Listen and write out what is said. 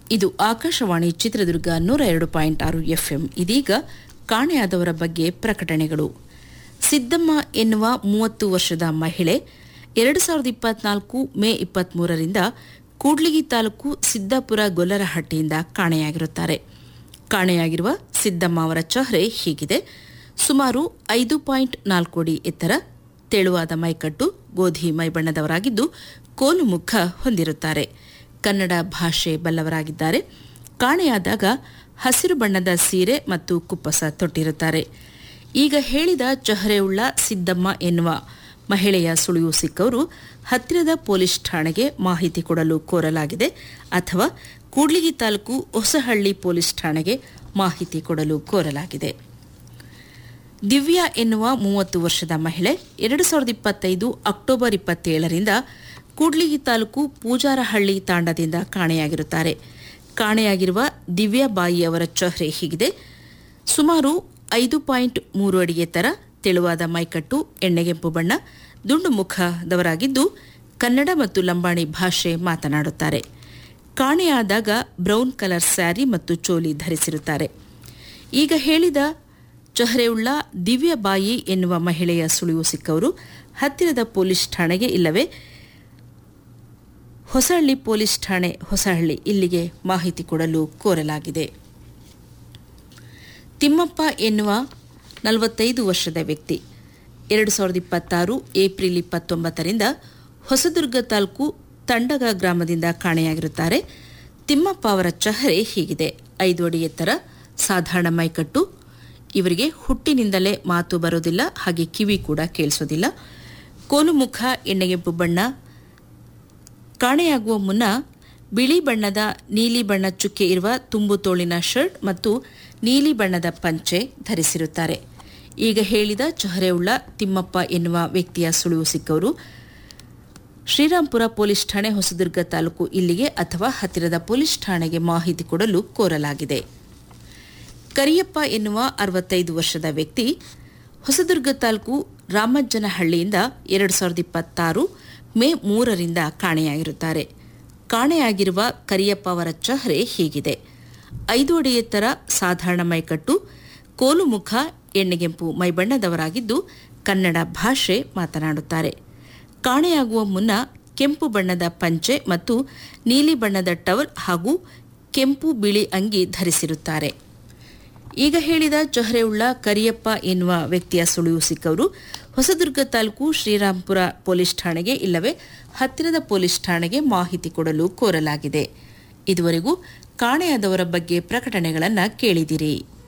ಇದು ಆಕಾಶವಾಣಿ ಚಿತ್ರದುರ್ಗ ನೂರ ಎರಡು ಪಾಯಿಂಟ್ ಆರು ಎಫ್ಎಂ ಇದೀಗ ಕಾಣೆಯಾದವರ ಬಗ್ಗೆ ಪ್ರಕಟಣೆಗಳು ಸಿದ್ದಮ್ಮ ಎನ್ನುವ ಮೂವತ್ತು ವರ್ಷದ ಮಹಿಳೆ ಎರಡು ಸಾವಿರದ ಇಪ್ಪತ್ನಾಲ್ಕು ಮೇ ಇಪ್ಪತ್ಮೂರರಿಂದ ಕೂಡ್ಲಿಗಿ ತಾಲೂಕು ಸಿದ್ದಾಪುರ ಗೊಲ್ಲರಹಟ್ಟಿಯಿಂದ ಕಾಣೆಯಾಗಿರುತ್ತಾರೆ ಕಾಣೆಯಾಗಿರುವ ಸಿದ್ದಮ್ಮ ಅವರ ಚಹರೆ ಹೀಗಿದೆ ಸುಮಾರು ಐದು ಪಾಯಿಂಟ್ ನಾಲ್ಕು ಅಡಿ ಎತ್ತರ ತೆಳುವಾದ ಮೈಕಟ್ಟು ಗೋಧಿ ಮೈಬಣ್ಣದವರಾಗಿದ್ದು ಕೋಲು ಮುಖ ಹೊಂದಿರುತ್ತಾರೆ ಕನ್ನಡ ಭಾಷೆ ಬಲ್ಲವರಾಗಿದ್ದಾರೆ ಕಾಣೆಯಾದಾಗ ಹಸಿರು ಬಣ್ಣದ ಸೀರೆ ಮತ್ತು ಕುಪ್ಪಸ ತೊಟ್ಟಿರುತ್ತಾರೆ ಈಗ ಹೇಳಿದ ಚಹರೆಯುಳ್ಳ ಸಿದ್ದಮ್ಮ ಎನ್ನುವ ಮಹಿಳೆಯ ಸುಳಿವು ಸಿಕ್ಕವರು ಹತ್ತಿರದ ಪೊಲೀಸ್ ಠಾಣೆಗೆ ಮಾಹಿತಿ ಕೊಡಲು ಕೋರಲಾಗಿದೆ ಅಥವಾ ಕೂಡ್ಲಿಗಿ ತಾಲೂಕು ಹೊಸಹಳ್ಳಿ ಪೊಲೀಸ್ ಠಾಣೆಗೆ ಮಾಹಿತಿ ಕೊಡಲು ಕೋರಲಾಗಿದೆ ದಿವ್ಯಾ ಎನ್ನುವ ಮೂವತ್ತು ವರ್ಷದ ಮಹಿಳೆ ಎರಡು ಸಾವಿರದ ಇಪ್ಪತ್ತೈದು ಅಕ್ಟೋಬರ್ ಇಪ್ಪತ್ತೇಳರಿಂದ ಕೂಡ್ಲಿಗಿ ತಾಲೂಕು ಪೂಜಾರಹಳ್ಳಿ ತಾಂಡದಿಂದ ಕಾಣೆಯಾಗಿರುತ್ತಾರೆ ಕಾಣೆಯಾಗಿರುವ ದಿವ್ಯಾಬಾಯಿ ಅವರ ಚಹರೆ ಹೀಗಿದೆ ಸುಮಾರು ಐದು ಪಾಯಿಂಟ್ ಮೂರು ಅಡಿ ಎತ್ತರ ತೆಳುವಾದ ಮೈಕಟ್ಟು ಎಣ್ಣೆಗೆಂಪು ಬಣ್ಣ ದುಂಡು ಮುಖದವರಾಗಿದ್ದು ಕನ್ನಡ ಮತ್ತು ಲಂಬಾಣಿ ಭಾಷೆ ಮಾತನಾಡುತ್ತಾರೆ ಕಾಣೆಯಾದಾಗ ಬ್ರೌನ್ ಕಲರ್ ಸ್ಯಾರಿ ಮತ್ತು ಚೋಲಿ ಧರಿಸಿರುತ್ತಾರೆ ಈಗ ಹೇಳಿದ ಚಹರೆಯುಳ್ಳ ದಿವ್ಯಬಾಯಿ ಎನ್ನುವ ಮಹಿಳೆಯ ಸುಳಿವು ಸಿಕ್ಕವರು ಹತ್ತಿರದ ಪೊಲೀಸ್ ಠಾಣೆಗೆ ಇಲ್ಲವೇ ಹೊಸಹಳ್ಳಿ ಪೊಲೀಸ್ ಠಾಣೆ ಹೊಸಹಳ್ಳಿ ಇಲ್ಲಿಗೆ ಮಾಹಿತಿ ಕೊಡಲು ಕೋರಲಾಗಿದೆ ತಿಮ್ಮಪ್ಪ ಎನ್ನುವ ನಲವತ್ತೈದು ವರ್ಷದ ವ್ಯಕ್ತಿ ಎರಡು ಸಾವಿರದ ಇಪ್ಪತ್ತಾರು ಏಪ್ರಿಲ್ ಇಪ್ಪತ್ತೊಂಬತ್ತರಿಂದ ಹೊಸದುರ್ಗ ತಾಲೂಕು ತಂಡಗ ಗ್ರಾಮದಿಂದ ಕಾಣೆಯಾಗಿರುತ್ತಾರೆ ತಿಮ್ಮಪ್ಪ ಅವರ ಚಹರೆ ಹೀಗಿದೆ ಐದು ಅಡಿ ಎತ್ತರ ಸಾಧಾರಣ ಮೈಕಟ್ಟು ಇವರಿಗೆ ಹುಟ್ಟಿನಿಂದಲೇ ಮಾತು ಬರೋದಿಲ್ಲ ಹಾಗೆ ಕಿವಿ ಕೂಡ ಕೇಳಿಸೋದಿಲ್ಲ ಕೋಲು ಮುಖ ಎಣ್ಣೆಗೆಂಪು ಬಣ್ಣ ಕಾಣೆಯಾಗುವ ಮುನ್ನ ಬಿಳಿ ಬಣ್ಣದ ನೀಲಿ ಬಣ್ಣ ಚುಕ್ಕೆ ಇರುವ ತುಂಬು ತೋಳಿನ ಶರ್ಟ್ ಮತ್ತು ನೀಲಿ ಬಣ್ಣದ ಪಂಚೆ ಧರಿಸಿರುತ್ತಾರೆ ಈಗ ಹೇಳಿದ ಚಹರೆಯುಳ್ಳ ತಿಮ್ಮಪ್ಪ ಎನ್ನುವ ವ್ಯಕ್ತಿಯ ಸುಳಿವು ಸಿಕ್ಕವರು ಶ್ರೀರಾಂಪುರ ಪೊಲೀಸ್ ಠಾಣೆ ಹೊಸದುರ್ಗ ತಾಲೂಕು ಇಲ್ಲಿಗೆ ಅಥವಾ ಹತ್ತಿರದ ಪೊಲೀಸ್ ಠಾಣೆಗೆ ಮಾಹಿತಿ ಕೊಡಲು ಕೋರಲಾಗಿದೆ ಕರಿಯಪ್ಪ ಎನ್ನುವ ಅರವತ್ತೈದು ವರ್ಷದ ವ್ಯಕ್ತಿ ಹೊಸದುರ್ಗ ತಾಲೂಕು ರಾಮಜ್ಜನಹಳ್ಳಿಯಿಂದ ಎರಡು ಸಾವಿರದ ಇಪ್ಪತ್ತಾರು ಮೇ ಮೂರರಿಂದ ಕಾಣೆಯಾಗಿರುತ್ತಾರೆ ಕಾಣೆಯಾಗಿರುವ ಕರಿಯಪ್ಪ ಅವರ ಚಹರೆ ಹೀಗಿದೆ ಐದು ಅಡಿ ಎತ್ತರ ಸಾಧಾರಣ ಮೈಕಟ್ಟು ಕೋಲು ಮುಖ ಎಣ್ಣೆಗೆಂಪು ಮೈಬಣ್ಣದವರಾಗಿದ್ದು ಕನ್ನಡ ಭಾಷೆ ಮಾತನಾಡುತ್ತಾರೆ ಕಾಣೆಯಾಗುವ ಮುನ್ನ ಕೆಂಪು ಬಣ್ಣದ ಪಂಚೆ ಮತ್ತು ನೀಲಿ ಬಣ್ಣದ ಟವಲ್ ಹಾಗೂ ಕೆಂಪು ಬಿಳಿ ಅಂಗಿ ಧರಿಸಿರುತ್ತಾರೆ ಈಗ ಹೇಳಿದ ಚಹರೆಯುಳ್ಳ ಕರಿಯಪ್ಪ ಎನ್ನುವ ವ್ಯಕ್ತಿಯ ಸುಳಿವು ಸಿಕ್ಕವರು ಹೊಸದುರ್ಗ ತಾಲೂಕು ಶ್ರೀರಾಂಪುರ ಪೊಲೀಸ್ ಠಾಣೆಗೆ ಇಲ್ಲವೇ ಹತ್ತಿರದ ಪೊಲೀಸ್ ಠಾಣೆಗೆ ಮಾಹಿತಿ ಕೊಡಲು ಕೋರಲಾಗಿದೆ ಇದುವರೆಗೂ ಕಾಣೆಯಾದವರ ಬಗ್ಗೆ ಪ್ರಕಟಣೆಗಳನ್ನು ಕೇಳಿದಿರಿ